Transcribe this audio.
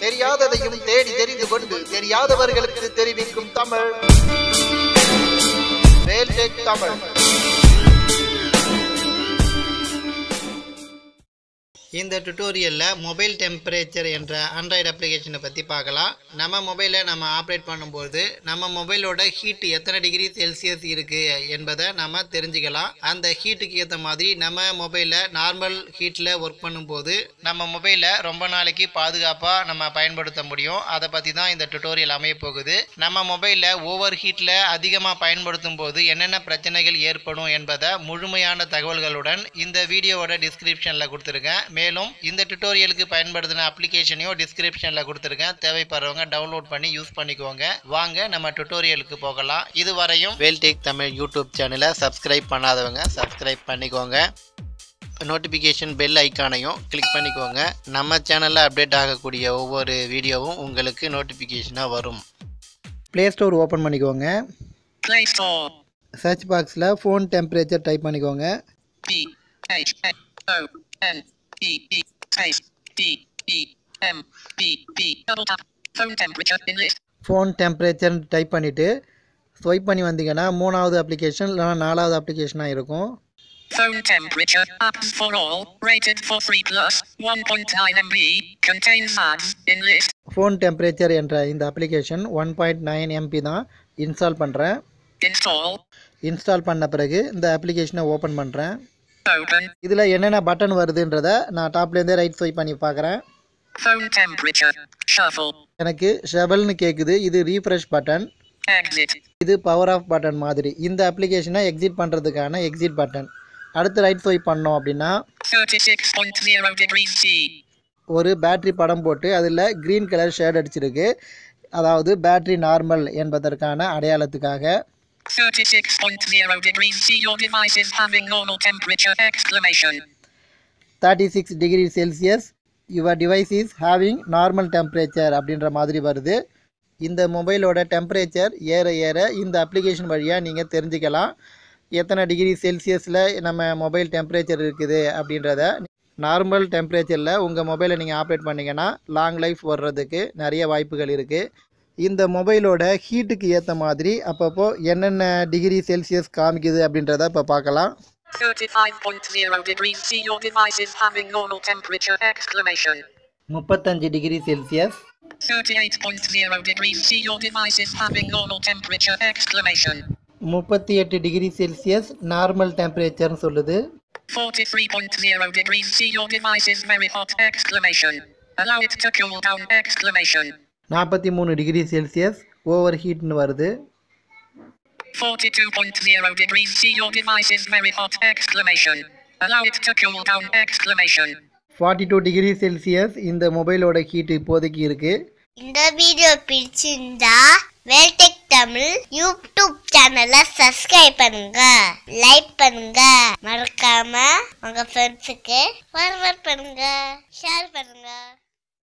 தெரியாததையும் தேடி தெரிந்து கொண்டு தெரியாதவர்களுக்கு தெரிவிக்கும் தமிழ் வேல்டெக் தமிழ் இந்த டுட்டோரியலில் மொபைல் டெம்பரேச்சர் என்ற ஆண்ட்ராய்டு அப்ளிகேஷனை பற்றி பார்க்கலாம் நம்ம மொபைலை நம்ம ஆப்ரேட் பண்ணும்போது நம்ம மொபைலோட ஹீட் எத்தனை டிகிரி செல்சியஸ் இருக்குது என்பதை நம்ம தெரிஞ்சுக்கலாம் அந்த ஹீட்டுக்கு ஏற்ற மாதிரி நம்ம மொபைலை நார்மல் ஹீட்டில் ஒர்க் பண்ணும்போது நம்ம மொபைலை ரொம்ப நாளைக்கு பாதுகாப்பாக நம்ம பயன்படுத்த முடியும் அதை பற்றி தான் இந்த டுட்டோரியல் அமைய போகுது நம்ம மொபைலில் ஓவர் ஹீட்டில் அதிகமாக பயன்படுத்தும் போது என்னென்ன பிரச்சனைகள் ஏற்படும் என்பதை முழுமையான தகவல்களுடன் இந்த வீடியோவோட டிஸ்கிரிப்ஷனில் கொடுத்துருக்கேன் மேலும் இந்த டுட்டோரியலுக்கு பயன்படுத்தின அப்ளிகேஷனையும் டிஸ்கிரிப்ஷனில் கொடுத்துருக்கேன் தேவைப்படுறவங்க டவுன்லோட் பண்ணி யூஸ் பண்ணிக்கோங்க வாங்க நம்ம டுட்டோரியலுக்கு போகலாம் இதுவரையும் வேல்டேக் தமிழ் யூடியூப் சேனலை சப்ஸ்கிரைப் பண்ணாதவங்க சப்ஸ்கிரைப் பண்ணிக்கோங்க நோட்டிஃபிகேஷன் பெல் ஐக்கானையும் கிளிக் பண்ணிக்கோங்க நம்ம சேனலில் அப்டேட் ஆகக்கூடிய ஒவ்வொரு வீடியோவும் உங்களுக்கு நோட்டிஃபிகேஷனாக வரும் ப்ளே ஸ்டோர் ஓப்பன் பண்ணிக்கோங்க Play Store. சர்ச் பாக்ஸில் ஃபோன் டெம்பரேச்சர் டைப் பண்ணிக்கோங்க P H A O N E E space D E M B B double tap. Phone temperature in list. Phone temperature type பண்ணிவிட்டு swipe பண்ணி வந்தீங்கன்னா மூணாவது application இல்லைனா நாலாவது அப்ளிகேஷனாக இருக்கும் Phone temperature apps for all rated for 3 plus 1.9 MB contains ads in list. Phone temperature என்ற இந்த application one point nine MB தான் இன்ஸ்டால் பண்ணுறேன் Install. இன்ஸ்டால் பண்ண பிறகு இந்த அப்ளிகேஷனை ஓப்பன் பண்ணுறேன் Open. இதில் என்னென்ன பட்டன் வருதுன்றதை நான் டாப்லேருந்தே ரைட் ஸ்வைப் பண்ணி பார்க்குறேன் Phone temperature. Shuffle. எனக்கு ஷெவல்னு கேட்குது இது ரீஃப்ரெஷ் பட்டன் Exit. இது பவர் ஆஃப் பட்டன் மாதிரி இந்த அப்ளிகேஷனை எக்ஸிட் பண்ணுறதுக்கான எக்ஸிட் பட்டன் அடுத்து ரைட் ஸ்வைப் பண்ணோம் அப்படின்னா 36.0 degrees C. ஒரு பேட்டரி படம் போட்டு அதில் க்ரீன் கலர் ஷேட் அடிச்சிருக்கு அதாவது பேட்டரி நார்மல் என்பதற்கான அடையாளத்துக்காக 36.0 degrees C. Your device is having normal temperature! Exclamation. Thirty six degree Celsius your device is having normal temperature அப்படின்ற மாதிரி வருது இந்த மொபைலோட டெம்பரேச்சர் ஏற ஏற இந்த அப்ளிகேஷன் வழியாக நீங்கள் தெரிஞ்சுக்கலாம் எத்தனை டிகிரி செல்சியஸில் நம்ம மொபைல் டெம்பரேச்சர் இருக்குது அப்படின்றத நார்மல் டெம்பரேச்சரில் உங்கள் மொபைலை நீங்கள் ஆப்ரேட் பண்ணிங்கன்னா லாங் லைஃப் வர்றதுக்கு நிறைய வாய்ப்புகள் இருக்குது இந்த மொபைலோட ஹீட்டுக்கு ஏற்ற மாதிரி அப்பப்போ என்னென்ன டிகிரி செல்சியஸ் காமிக்குது அப்படின்றத இப்போ பார்க்கலாம் 35.0 degrees C. Your device is having normal temperature! Exclamation. முப்பத்தஞ்சு degree Celsius 38.0 degrees C. Your device is having normal temperature! Exclamation. முப்பத்தி எட்டு டிகிரி செல்சியஸ் நார்மல் டெம்பரேச்சர்னு சொல்லுது 43.0 degrees C. Your device is very hot! Exclamation. Allow it to cool down! Exclamation. நாற்பத்தி மூணு degree Celsius over ஹீட்னு வருது 42.0 degrees C. Your device is very hot! Exclamation. Allow it to cool down! Exclamation. Forty two degree Celsius இந்த மொபைலோட heat இப்போதைக்கு இருக்குது இந்த video பிடிச்சிருந்தா Veltech Tamil YouTube சேனலை சப்ஸ்கிரைப் பண்ணுங்க லைக் பண்ணுங்க மறக்காம உங்க ஃப்ரெண்ட்ஸுக்கு ஃபார்வர்ட் பண்ணுங்க ஷேர் பண்ணுங்க